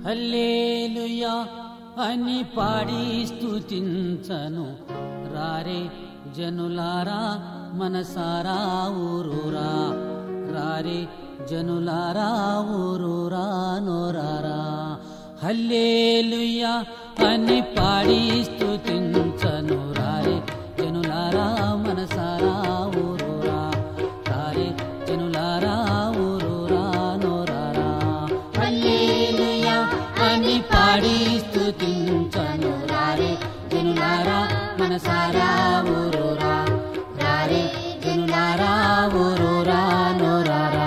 hallelujah అని పాడి స్తుతించను రారే జనులారా మనసారా ఊరూరా రారే జనులారా ఊరూరా నోరారా హల్లేలుయా అని పాడి స్తుతించను రారే జనులారా మనసారా ఊరూరా రారే జనులారా ఊరూరా నోరారా హల్లేలుయా అని పాడి స్తుతించను రారే జనులారా మనసారా ఊరూరా రారే జనులారా ఊరూరా నోరారా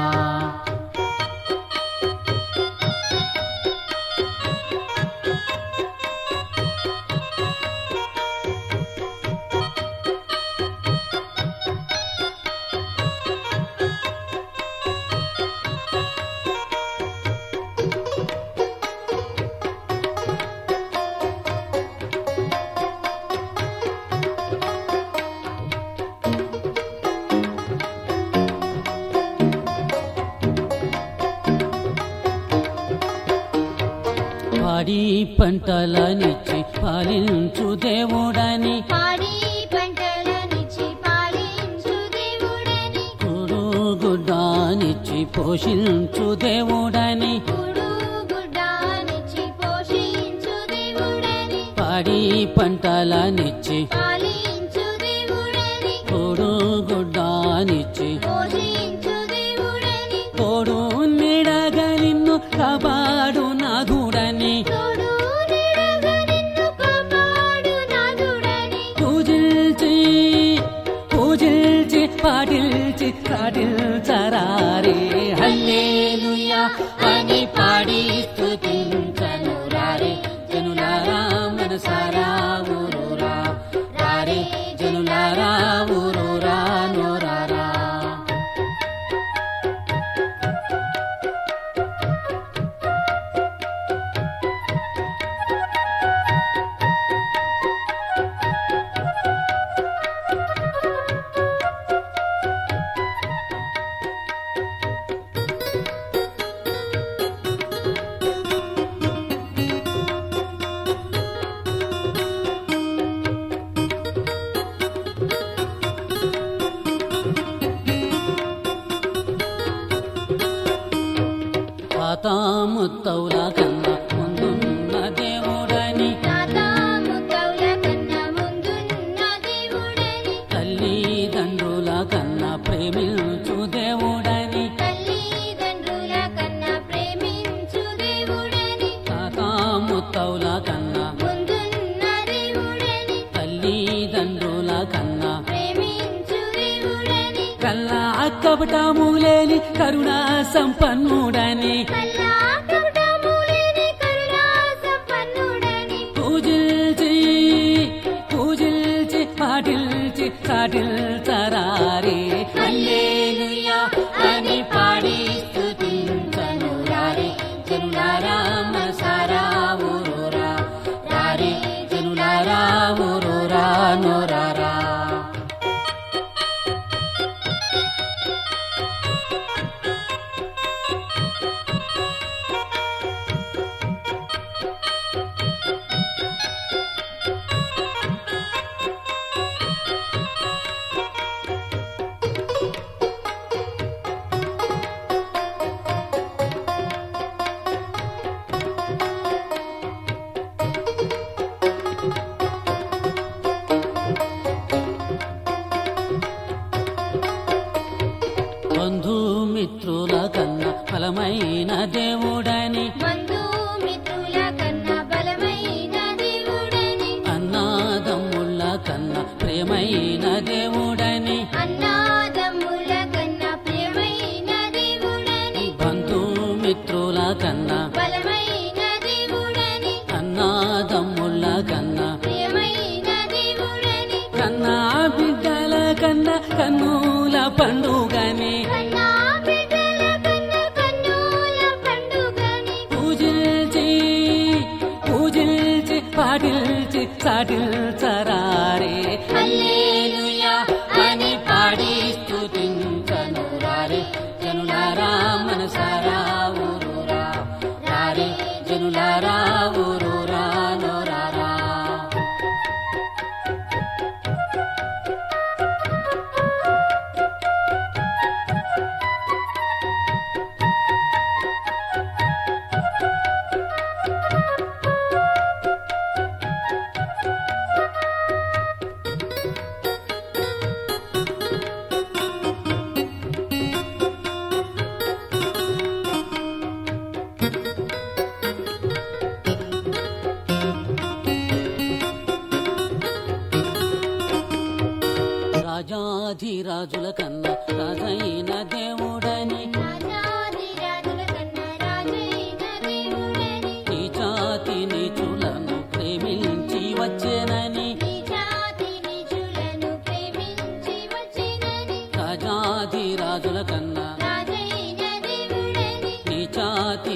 పాడి పంటలనిచ్చి పాలించు దేవుడని పాడి పంటలనిచ్చి పాలించు దేవుడని కూడు గుడ్డానిచ్చి పోషించు దేవుడని కూడు గుడ్డానిచ్చి పోషించు దేవుడని పాడి పంటలనిచ్చి పాలించు దేవుడని కూడు గుడ్డానిచ్చి పోషించు దేవుడని తోడు నీడగా నిన్ను కాపాడు నాథుడని తోడు నీడగా నిన్ను కాపాడు నాథుడని పూజిల్చి పూజిల్చి పాటిల్చి కాటిల్చరారే హల్లేలుయా అని పాడి స్తుతించను రారే జనులారా మనసారా ఊరూరా రారే జనులారా ఊరూరా నోరారా తాత ముత్తౌల కన్నా ముందున్న దేవుడని తాత ముత్తౌల కన్నా ముందున్న దేవుడని తల్లిదండ్రుల కన్నా ప్రేమించు దేవుడని తల్లిదండ్రుల కన్నా ప్రేమించు దేవుడని తాత ముత్తౌల కన్నా ముందున్న దేవుడని తల్లిదండ్రుల కన్నా ప్రేమించు దేవుడని కల్లా అక్కబటము లేని కరుణా సంపన్నుడని కల్లా కపటములేని కరుణా సంపన్నుడని పూజిల్చి పూజిల్చి పాటిల్చి కాటిల్చరారే హల్లేలుయా అని పాడి స్తుతించను రారే జనులారా మనసారా ఊరూరా రారే జనులారా ఊరూరా నోరారా బంధుమిత్రుల కన్నా ఫలమైన దేవుడని బంధుమిత్రుల కన్నా బలమైన దేవుడని అన్నాదమ్ముళ్ళ కన్నా ప్రేమైన దేవుడని అన్నాదమ్ముల కన్నా ప్రియమైన దేవుడని బంధుమిత్రుల కన్నా బలమైన దేవుడని అన్నాదమ్ముళ్ళ కన్నా ప్రియమైన దేవుడని కన్నా బిడ్డల కన్నా కన్నుల పండుగని కన్నా బిడ్డల కన్నా కన్నుల పండుగని పూజిల్చి పూజిల్చి పాటిల్చి సాటిల్చరారే హల్లేలుయా అని పాడి స్తుతించను రారే జనులారా మనసారా ఊరూరా రారే జనులారా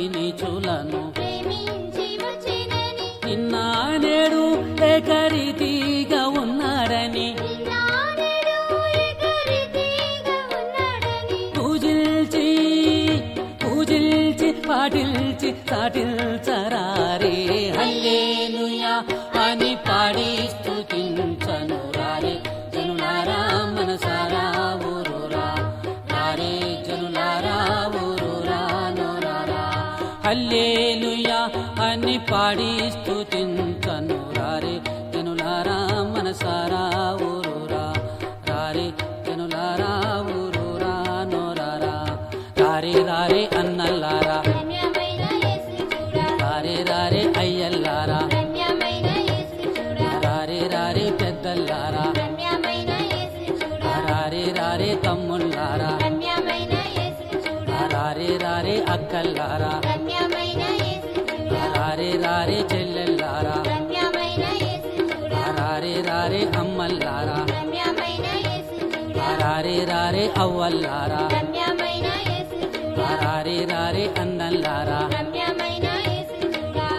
నీచులను ప్రేమించి వచ్చెనని నిన్న నేడు ఏకరీతిగా ఉన్నాడని నాడెడు ఏకరీతిగా ఉన్నాడని పూజిల్చి పూజిల్చి పాటిల్చి సాటిల్చరారే హల్లేలుయా అని పాడి స్తుతించను రారే జనులారా మనసారా ఊరురా రారే జనులారా ఊరురా నోరారా హల్లేలుయా అని పాడి స్తుతించను రారే జనులారా మనసారా ఊరురా రారే జనులారా ఊరురా నోరారా రారే రారే అన్నల్లారా రమ్యమైన యేసు చూడా రారే రారే అయ్యల్లారా రమ్యమైన యేసు చూడా రారే రారే పెద్దల్లారా రమ్యమైన యేసు చూడా రారే రారే తమ్ముళ్ళారా రమ్యమైన యేసు చూడా రారే రారే అక్కల్లారా రమ్యమైన యేసు చూడా రారే రారే చెల్లెల్లారా రమ్యమైన యేసు చూడా రారే రారే అమ్మల్లారా రమ్యమైన యేసు చూడా రారే రారే అవ్వల్లారా రమ్యమైన యేసు చూడా రారే రారే అన్నల్లారా రమ్యమైన యేసు చూడా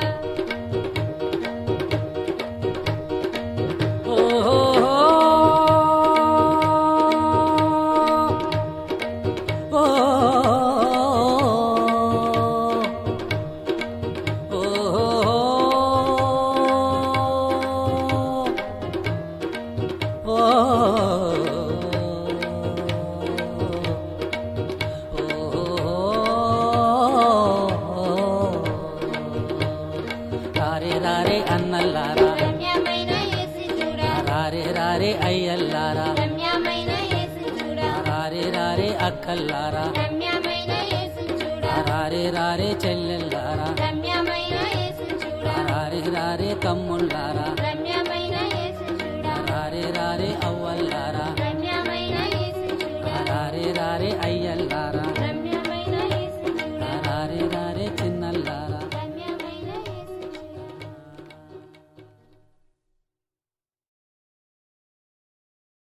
ఓహో ఓ రారే రారే అన్నల్లారా రమ్యమైన యేసు చూడా రారే రారే అయ్యల్లారా రమ్యమైన యేసు చూడా రారే రారే అక్కల్లారా రమ్యమైన యేసు చూడా రారే రారే చెల్లెల్లారా రమ్యమైన యేసు చూడా రారే రారే తమ్ముళ్ళారా రమ్యమైన యేసు చూడా రారే రారే అవ్వల్లారా రమ్యమైన యేసు చూడా రారే రారే అయ్యల్లారా